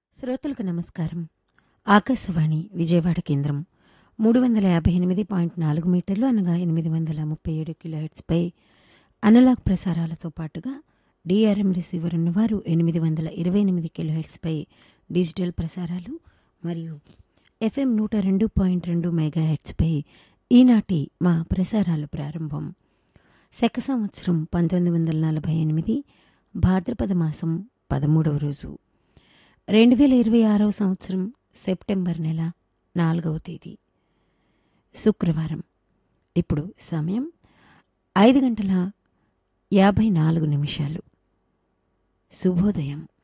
శ్రోతలకు నమస్కారం ఆకాశవాణి విజయవాడ కేంద్రం మూడు వందల యాభై ఎనిమిది పాయింట్ నాలుగు మీటర్లు అనగా ఎనిమిది వందల ముప్పై ఏడు కిలోహెట్స్పై అనలాగ్ ప్రసారాలతో పాటుగా డిఆర్ఎం రిసీవర్ ఉన్నవారు ఎనిమిది వందల ఇరవై ఎనిమిది కిలోహెట్స్పై డిజిటల్ ప్రసారాలు మరియు ఎఫ్ఎం నూట రెండు పాయింట్ రెండు మెగా హెడ్స్పై ఈనాటి మా ప్రసారాలు ప్రారంభం శక సంవత్సరం పంతొమ్మిది వందల నలభై ఎనిమిది భాద్రపద మాసం పదమూడవ రోజు రెండు వేల ఇరవై ఆరవ సంవత్సరం సెప్టెంబర్ నెల నాలుగవ తేదీ శుక్రవారం ఇప్పుడు సమయం ఐదు గంటల యాభై నాలుగు నిమిషాలు శుభోదయం